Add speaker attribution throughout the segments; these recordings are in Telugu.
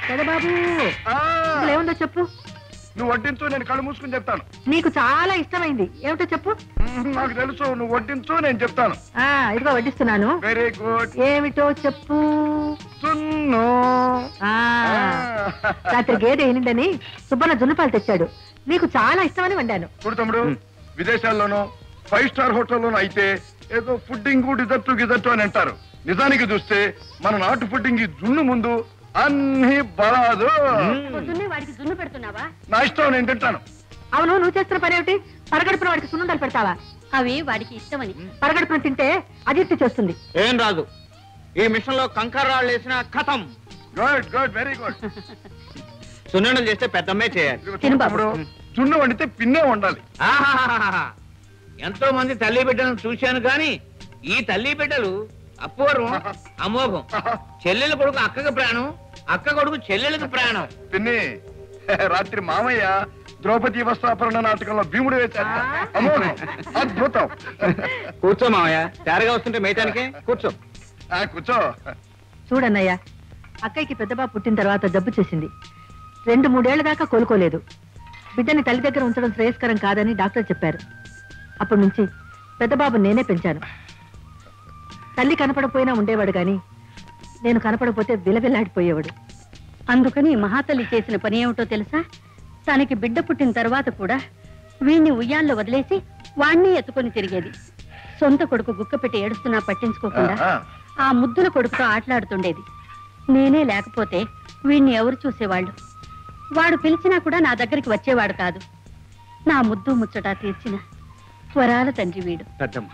Speaker 1: పెదబాబు
Speaker 2: ఆ,
Speaker 1: అసలు ఏముందో చెప్పు
Speaker 2: నువ్వు వడ్డించు నేను కళ్ళు మూసుకుని చెప్తాను
Speaker 1: నీకు చాలా ఇష్టమైంది ఏమిటో చెప్పు
Speaker 2: మ్మ్, నాకు తెలుసు నువ్వు వడ్డించు నేను చెప్తాను
Speaker 1: ఆ ఇదిగో వడ్డిస్తున్నాను
Speaker 2: వెరీ గుడ్
Speaker 1: ఏమిటో చెప్పు
Speaker 2: సున్ను
Speaker 1: ఆ రాత్రి గేదె ఎనిందని సుబ్బన్న జున్నుపాలు తెచ్చాడు నీకు చాలా ఇష్టమని వండాను
Speaker 2: చూడు తమ్ముడు విదేశాల్లోనూ ఫైవ్ స్టార్ హోటల్లోనూ అయితే ఏదో ఫుడ్డింగ్ డిజర్ట్ గిజర్ట్ అని అంటారు నిజానికి చూస్తే మన నాటు ఫుడ్డింగ్ ఈ జున్ను ముందు అన్ని బలాదు
Speaker 3: పొద్దున్నే వాడికి జున్ను పెడుతున్నావా
Speaker 2: నా ఇష్టం నేను తింటాను
Speaker 1: అవును నువ్వు చేస్తున్న పని ఏమిటి పరగడుపున వాడికి సున్నుండలు పెడతావా
Speaker 3: అవి వాడికి ఇష్టమని
Speaker 1: పరగడుపున తింటే అజీర్తి చేస్తుంది
Speaker 4: ఏం రాదు ఈ మిషన్ లో కంకర రాళ్ళు వేసిన కథం
Speaker 2: గుడ్ గుడ్ వెరీ గుడ్
Speaker 4: సున్నుండలు చేస్తే పెద్దమ్మే చేయాలి
Speaker 1: తిను బాబు.
Speaker 2: తమ్ముడు జున్ను వండితే పిన్నే వండాలి
Speaker 4: ఆహాహాహాహా. ఎంతో మంది తల్లి బిడ్డలను చూశాను కానీ ఈ తల్లి బిడ్డలు అపూర్వం అమోఘం చెల్లెల కొడుకు అక్కకి ప్రాణం అక్క కొడుకు చెల్లెలకు ప్రాణం
Speaker 2: పిన్ని రాత్రి మామయ్య ద్రౌపది వస్త్రాపరణ నాటకంలో భీముడు వేశాడు అమోఘం అద్భుతం
Speaker 4: కూర్చో మామయ్య తేరగా వస్తుంటే మేయటానికే కూర్చో
Speaker 2: ఆ, కూర్చో
Speaker 1: చూడన్నయ్య అక్కయ్యకి పెద్దబాబు పుట్టిన తర్వాత జబ్బు చేసింది రెండు మూడేళ్ల దాకా కోలుకోలేదు బిడ్డని తల్లి దగ్గర ఉంచడం శ్రేయస్కరం కాదని డాక్టర్ చెప్పారు అప్పటి నుంచి పెద్దబాబు నేనే పెంచాను తల్లి కనపడపోయినా ఉండేవాడు గాని నేను కనపడపోతే విలవిల్లాడిపోయేవాడు
Speaker 3: అందుకని మహాతల్లి చేసిన పని ఏమిటో తెలుసా తనకి బిడ్డ పుట్టిన తర్వాత కూడా వీణ్ణి ఉయ్యాల్లో వదిలేసి వాణ్ణి ఎత్తుకొని తిరిగేది సొంత కొడుకు గుక్క పెట్టి ఏడుస్తున్నా పట్టించుకోకుండా
Speaker 2: ఆ,
Speaker 3: ఆ ముద్దుల కొడుకుతో ఆటలాడుతుండేది నేనే లేకపోతే వీణ్ణి ఎవరు చూసేవాళ్ళు వాడు పిలిచినా కూడా నా దగ్గరికి వచ్చేవాడు కాదు నా ముద్దు ముచ్చట తీర్చిన స్వరాల తండ్రి వీడు
Speaker 4: పెద్దమ్మ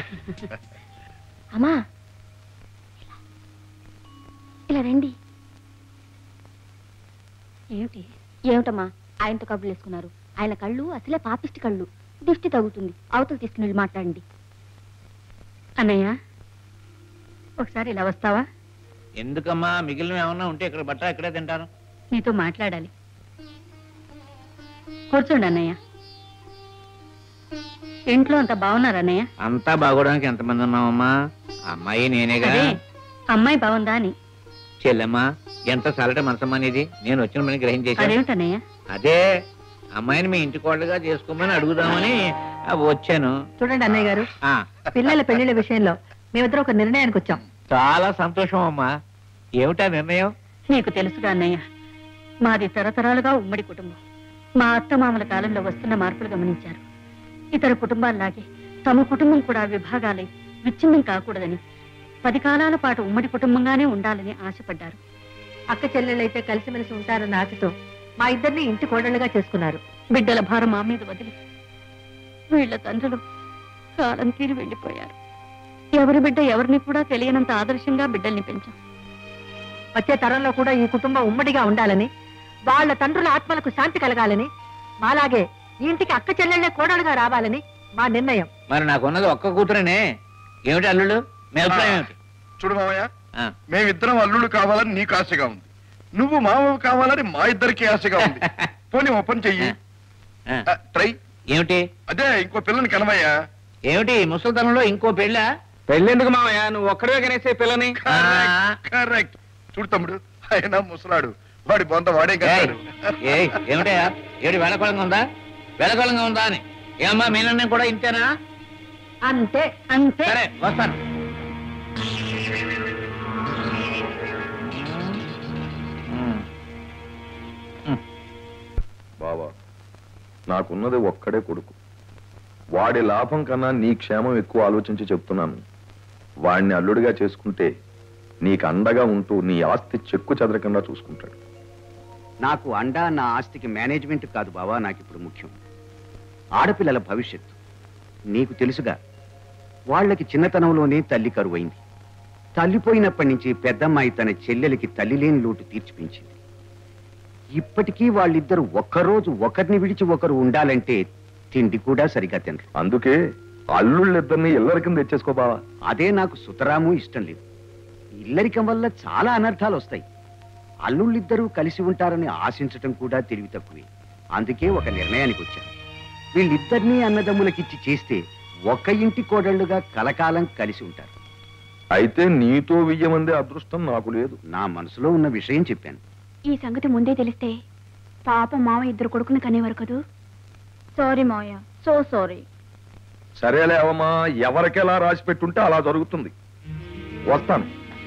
Speaker 3: అమ్మా ఇలా రండి ఏమిటి ఏమిటమ్మా ఆయనతో కబుర్లు వేసుకున్నారు ఆయన కళ్ళు అసలే పాపిష్టి కళ్ళు దిష్టి తగులుతుంది అవతల తీసుకుని వెళ్ళి మాట్లాడండి అన్నయ్య ఒకసారి ఇలా వస్తావా
Speaker 4: ఎందుకమ్మా మిగిలిన ఏమన్నా ఉంటే ఇక్కడ బట్ట ఇక్కడే తింటాను
Speaker 3: నీతో మాట్లాడాలి కూర్చోండి అన్నయ్య ఇంట్లో అంత బాగున్నారు అన్నయ్య
Speaker 4: అంతా బాగోడానికి ఎంతమంది ఉన్నామమ్మా అమ్మాయి నేనేగా
Speaker 3: అదే అమ్మాయి బాగుందా అని
Speaker 4: చెల్లెమ్మా ఎంత సలట మనసమ్మా నీది నేను వచ్చిన పని గ్రహించేశాను
Speaker 3: అదేమిటన్నయ్య
Speaker 4: అదే అమ్మాయిని మీ ఇంటి కోడలుగా చేసుకోమని అడుగుదామని ఆ, వచ్చాను
Speaker 1: చూడండి అన్నయ్య గారు
Speaker 4: ఆ
Speaker 1: పిల్లల పెళ్లిళ్ళ విషయంలో మేమిద్దరం ఒక నిర్ణయానికి వచ్చాం
Speaker 4: చాలా సంతోషం అమ్మా ఏమిటా నిర్ణయం
Speaker 3: నీకు తెలుసుగా అన్నయ్య మాది తరతరాలుగా ఉమ్మడి కుటుంబం మా అత్తమామల కాలంలో వస్తున్న మార్పులు గమనించారు ఇతర కుటుంబాల్లాగే తమ కుటుంబం కూడా విభాగాలై విచ్ఛిన్నం కాకూడదని పది కాలాల పాటు ఉమ్మడి కుటుంబంగానే ఉండాలని ఆశపడ్డారు
Speaker 1: అక్క చెల్లెళ్ళైతే కలిసిమెలిసి ఉంటారన్న ఆశతో మా ఇద్దరిని ఇంటి కోడళ్ళుగా చేసుకున్నారు
Speaker 3: బిడ్డల భారం మా మీద వదిలి వీళ్ళ తండ్రులు కాలం తీరి వెళ్ళిపోయారు ఎవరి బిడ్డ ఎవరిని కూడా తెలియనంత ఆదర్శంగా బిడ్డల్ని పెంచాం
Speaker 1: వచ్చే తరంలో కూడా ఈ కుటుంబం ఉమ్మడిగా ఉండాలని వాళ్ళ తండ్రుల ఆత్మలకు శాంతి కలగాలని మాలాగే ఈ ఇంటికి అక్క చెల్లెళ్ళే కోడలుగా రావాలని మా నిర్ణయం
Speaker 4: మరి నాకున్నది ఒక్క కూతురనే ఏమిటి అల్లుడు మీ అభిప్రాయం ఏమిటి
Speaker 2: చూడు మామయ్య
Speaker 4: ఆ,
Speaker 2: మేమిద్దరం అల్లుడు కావాలని నీకు ఆశగా ఉంది నువ్వు మామవ కావాలని మా ఇద్దరికి ఆశగా ఉంది పోనీ ఓపెన్ చెయ్యి
Speaker 4: ఆ.
Speaker 2: ట్రై
Speaker 4: ఏమిటి
Speaker 2: అదే ఇంకో పిల్లని కనమయ్యా
Speaker 4: ఏమిటి ముసలితనంలో ఇంకో పెళ్ళా
Speaker 5: పెళ్ళెందుకు మామయ్య నువ్వు ఒక్కడే కనేసే పిల్లని
Speaker 2: కరెక్ట్ చూడు తమ్ముడు ఆయన ముసలాడు వాడి బొంత వాడే
Speaker 4: ఏయ్,
Speaker 2: కట్టాడు
Speaker 4: ఏయ్, ఏమిటయ్యా ఏమిటి వేళకోళంగా ఉందా వేళకోళంగా ఉందా అని ఏమ్మా మీ నిర్ణయం కూడా ఇంతేనా
Speaker 1: అంతే
Speaker 3: అంతే
Speaker 4: సరే వస్తాను ఉమ్.
Speaker 6: బావా నాకున్నది ఒక్కడే కొడుకు వాడి లాభం కన్నా నీ క్షేమం ఎక్కువ ఆలోచించి చెప్తున్నాను వాడిని అల్లుడిగా చేసుకుంటే నీకు అండగా ఉంటూ నీ ఆస్తి చెక్కు చెదరకుండా చూసుకుంటాడు
Speaker 7: నాకు అండా నా ఆస్తికి మేనేజ్మెంట్ కాదు బావా నాకు ఇప్పుడు ముఖ్యం ఆడపిల్లల భవిష్యత్తు నీకు తెలుసుగా వాళ్ళకి చిన్నతనంలోనే తల్లి కరువైంది తల్లిపోయినప్పటి నుంచి పెద్దమ్మాయి తన చెల్లెలికి తల్లి లేని లోటు తీర్చిపించింది ఇప్పటికీ వాళ్ళిద్దరూ ఒక్కరోజు ఒకరిని విడిచి ఒకరు ఉండాలంటే తిండి కూడా సరిగా తినరు
Speaker 6: అందుకే అల్లుళ్ళిద్దరిని ఇల్లరికం తెచ్చేసుకో బావా
Speaker 7: అదే నాకు సుతరాము ఇష్టం లేదు ఇల్లరికం వల్ల చాలా అనర్థాలు వస్తాయి అల్లుళ్ళిద్దరూ కలిసి ఉంటారని ఆశించటం కూడా తెలివి తక్కువే అందుకే ఒక నిర్ణయానికి వచ్చాను వీళ్ళిద్దరినీ అన్నదమ్ములకిచ్చి చేస్తే ఒక ఇంటి కోడళ్లుగా కలకాలం కలిసి ఉంటారు
Speaker 6: అయితే నీతో వియ్యమందే అదృష్టం నాకు లేదు
Speaker 7: నా మనసులో ఉన్న విషయం చెప్పాను
Speaker 8: ఈ సంగతి ముందే తెలిస్తే పాప మామ ఇద్దరు కొడుకుని కనేవారు కదూ సారీ మావయ్య సో సారీ
Speaker 6: సరేలే అవమ్మా ఎవరికెలా రాసి పెట్టుంటే అలా జరుగుతుంది వస్తాను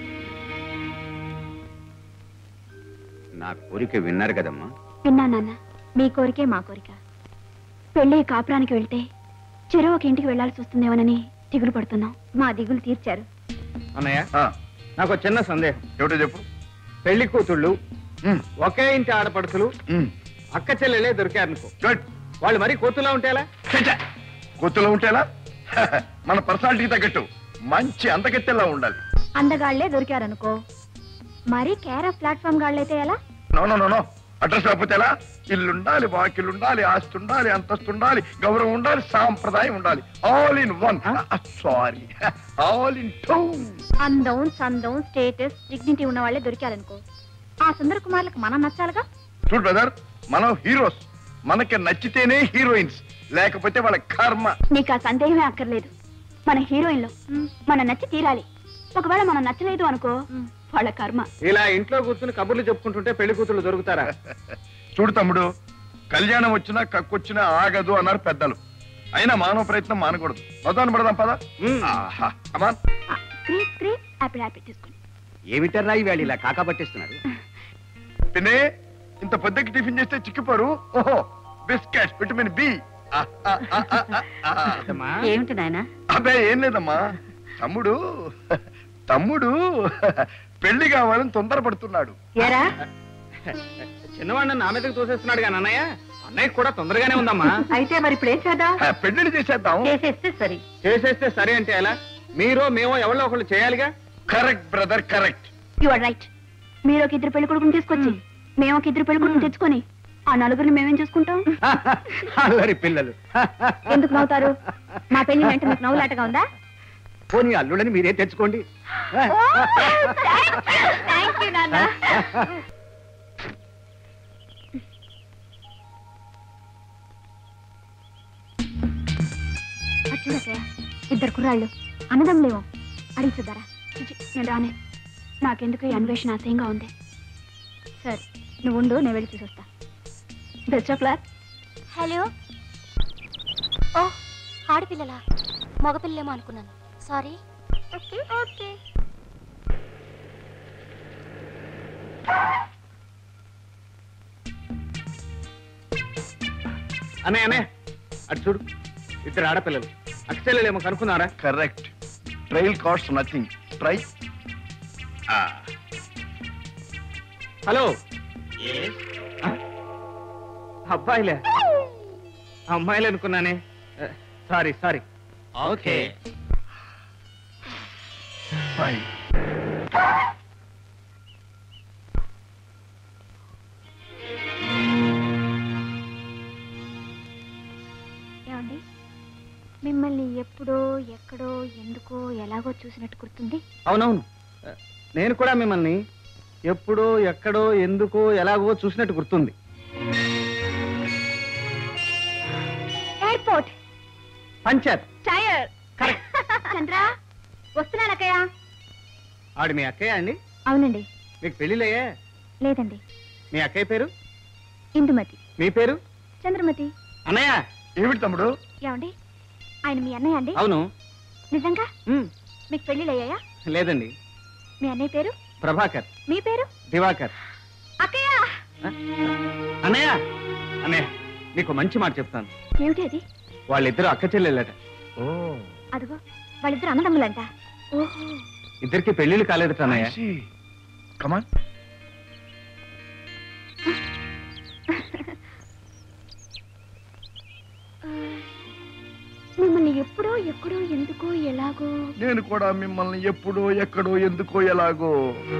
Speaker 7: నా కోరిక విన్నారు కదమ్మా
Speaker 8: విన్నా నాన్న మీ కోరికే మా కోరిక పెళ్ళి కాపురానికి వెళ్తే చెరువు ఒక ఇంటికి వెళ్లాల్సి వస్తుందేమోనని దిగులు పడుతున్నాం మా దిగులు తీర్చారు
Speaker 5: అన్నయ్య
Speaker 2: ఆ,
Speaker 5: నాకు ఒక చిన్న సందేహం
Speaker 2: ఏమిటో చెప్పు
Speaker 5: పెళ్లి కూతుళ్ళు
Speaker 2: ఉమ్,
Speaker 5: ఒకే ఇంటి ఆడపడుతులు
Speaker 2: ఉమ్,
Speaker 5: అక్క చెల్లెలే దొరికారనుకో
Speaker 2: గుడ్
Speaker 5: వాళ్ళు మరీ కూతులా ఉంటేలా
Speaker 2: గుర్తులో ఉంటేలా మన పర్సనాలిటీ తగ్గట్టు మంచి అందగత్తెలా ఉండాలి
Speaker 8: అందగాళ్లే దొరికారనుకో మరీ కేర్ ఆఫ్ ప్లాట్ఫామ్ గాళ్ళైతే ఎలా
Speaker 2: no no no no address లేకపోతే ఎలా ఇల్లుండాలి వాకిల్ ఉండాలి ఆస్తి ఉండాలి అంతస్తు ఉండాలి గౌరవం ఉండాలి సాంప్రదాయం ఉండాలి all in one sorry all in two
Speaker 8: అందం సందం స్టేటస్ డిగ్నిటీ ఉన్న వాళ్ళే దొరికారనుకో ఆ సుందర కుమార్లకు మనం నచ్చాలిగా
Speaker 2: చూడు బ్రదర్ మనం హీరోస్ మనకి నచ్చితేనే హీరోయిన్స్ లేకపోతే వాళ్ళ కర్మ
Speaker 8: నీకు ఆ సందేహమే అక్కర్లేదు మన హీరోయిన్లో మన నచ్చి తీరాలి ఒకవేళ మనం నచ్చలేదు అనుకో వాళ్ళ కర్మ
Speaker 5: ఇలా ఇంట్లో కూర్చుని కబుర్లు చెప్పుకుంటుంటే పెళ్లి కూతుళ్ళు దొరుకుతారా
Speaker 2: చూడు తమ్ముడు కళ్యాణం వచ్చినా కక్కొచ్చినా ఆగదు అన్నారు పెద్దలు అయినా మానవ ప్రయత్నం మానకూడదు మొదలు పడదాం పద
Speaker 5: మ్మ్.
Speaker 2: ఆహా, come on.
Speaker 8: Screen screen apple apple తీసుకోండి
Speaker 7: ఏమిటర్రా ఇవాళ ఇలా కాకా పట్టిస్తున్నారు
Speaker 2: పిన్ని ఇంత పెద్దకి టిఫిన్ చేస్తే చిక్కిపోరు ఓహో బిస్కెట్ విటమిన్ బి
Speaker 5: అమ్మా,
Speaker 3: ఏమిటి నాయనా
Speaker 2: అబ్బే ఏం లేదమ్మా తమ్ముడు తమ్ముడు పెళ్లి కావాలని తొందరపడుతున్నాడు
Speaker 1: ఏరా
Speaker 5: చిన్నవాడిని నా మీదకి తోసేస్తున్నాడు కానీ అన్నయ్య అన్నయ్య కూడా తొందరగానే ఉందమ్మా
Speaker 1: అయితే మరి ఇప్పుడు ఏం చేద్దాం
Speaker 2: ఆ, పెళ్లిని చేసేద్దాం
Speaker 1: చేసేస్తే సరి
Speaker 5: చేసేస్తే సరే అంటే ఎలా మీరో మేమో ఎవరో ఒకళ్ళు చేయాలిగా
Speaker 2: correct brother correct
Speaker 8: you are right మీరు ఒక ఇద్దరు పెళ్లి కొడుకుని తీసుకొచ్చి మేము ఒక ఇద్దరు పెళ్లి కొడుకుని తెచ్చుకొని ఆ నలుగురిని మేమేం చూసుకుంటాం
Speaker 7: అల్లరి పిల్లలు
Speaker 8: ఎందుకు నవ్వుతారు మా పెళ్లి అంటే మీకు నవ్వులాటగా ఉందా
Speaker 7: పోనీ అల్లుడని మీరే తెచ్చుకోండి
Speaker 8: థ్యాంక్ యూ నాన్న చూడకయ్య ఇద్దరు కుర్రాళ్ళు అన్నదమ్ములేమో అడిగి చూద్దారా చిచి, నేను రానే నాకెందుకు ఈ అన్వేషణ అసహ్యంగా ఉంది సరే నువ్వు ఉండు నేను వెళ్ళి చూసొస్తా బెస్ట్ ఆఫ్ లక్
Speaker 9: హలో ఓ ఆడపిల్లలా మగపిల్లేమో అనుకున్నాను సారీ ఓకే ఓకే
Speaker 5: అన్నయ్య అన్నయ్య అటు చూడు ఇద్దరు ఆడపిల్లలు అక్షలేమో కనుక్కున్నారా
Speaker 2: కరెక్ట్ ట్రైల్ కాస్ట్ నథింగ్ ట్రై
Speaker 5: హలో ఆ? అబ్బాయిలే అమ్మాయిలు అనుకున్నానే సారీ సారీ ఓకే
Speaker 8: ఏమండి మిమ్మల్ని ఎప్పుడో ఎక్కడో ఎందుకో ఎలాగో చూసినట్టు గుర్తుంది
Speaker 5: అవునవును నేను కూడా మిమ్మల్ని ఎప్పుడో ఎక్కడో ఎందుకో ఎలాగో చూసినట్టు గుర్తుంది
Speaker 8: ఎయిర్పోర్ట్
Speaker 5: పంచర్
Speaker 8: టైర్ చంద్ర వస్తున్నానక్కయ్య
Speaker 5: ఆడు మీ అక్కయ్య అండి
Speaker 8: అవునండి
Speaker 5: మీకు పెళ్ళిళ్ళయ్యా
Speaker 8: లేదండి
Speaker 5: మీ అక్కయ్య పేరు
Speaker 8: ఇందుమతి
Speaker 5: మీ పేరు
Speaker 8: చంద్రమతి
Speaker 5: అన్నయ్య
Speaker 2: ఏమిటి తమ్ముడు
Speaker 8: ఏమండి ఆయన మీ అన్నయ్య అండి
Speaker 5: అవును
Speaker 8: నిజంగా
Speaker 5: ఉమ్,
Speaker 8: మీకు పెళ్ళిళ్ళయ్యాయా
Speaker 5: లేదండి
Speaker 8: మీ అన్నయ్య పేరు
Speaker 5: ప్రభాకర్
Speaker 8: మీ పేరు
Speaker 5: దివాకర్
Speaker 8: అక్కయ్య
Speaker 5: ఆ? అన్నయ్య అన్నయ్య నీకు మంచి మాట చెప్తాను
Speaker 8: ఏమిటి అది
Speaker 5: వాళ్ళిద్దరు అక్క చెల్లెళ్ళట
Speaker 2: ఓ
Speaker 8: అదిగో వాళ్ళిద్దరు అన్నదమ్ములంట ఓహో
Speaker 5: ఇద్దరికి పెళ్లిళ్ళు కాలేదట అన్నయ్య
Speaker 2: కమాన్
Speaker 8: ఆ, మిమ్మల్ని ఎప్పుడో ఎక్కడో ఎందుకో ఎలాగో
Speaker 2: నేను కూడా మిమ్మల్ని ఎప్పుడో ఎక్కడో ఎందుకో ఎలాగో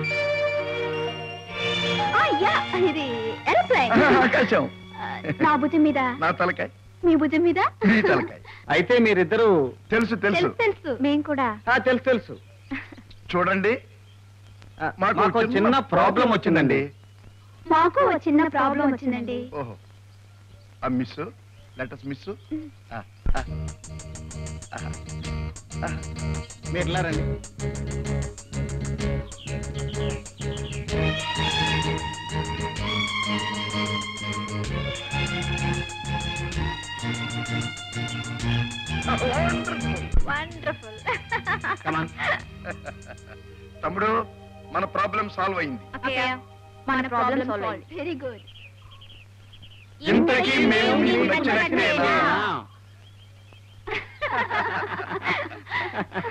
Speaker 8: ఆ, యా, ఇది ఏరోప్లేన్
Speaker 2: ఆకాశం
Speaker 8: నా భుజం మీద
Speaker 2: నా తలకాయ
Speaker 8: మీ భుజం మీద
Speaker 2: నీ తలకాయ
Speaker 5: అయితే మీరిద్దరు
Speaker 2: తెలుసు తెలుసు
Speaker 8: తెలుసు తెలుసు మేము కూడా
Speaker 5: ఆ, తెలుసు తెలుసు
Speaker 2: చూడండి
Speaker 5: ఆ,
Speaker 2: మాకు
Speaker 5: మాకు ఒక చిన్న ప్రాబ్లం వచ్చిందండి
Speaker 8: మాకు ఒక చిన్న ప్రాబ్లం వచ్చిందండి
Speaker 2: ఓహో ఆ మిస్ లెటస్ మిస్
Speaker 5: మీరు ఇలా రండి
Speaker 8: వండర్ఫుల్
Speaker 5: కమాన్
Speaker 2: తమ్ముడు మన ప్రాబ్లం సాల్వ్ అయింది
Speaker 8: ఓకే మన ప్రాబ్లం సాల్వ్ వెరీ గుడ్
Speaker 2: ఇంతకీ మేము మీకు నచ్చినట్టేనా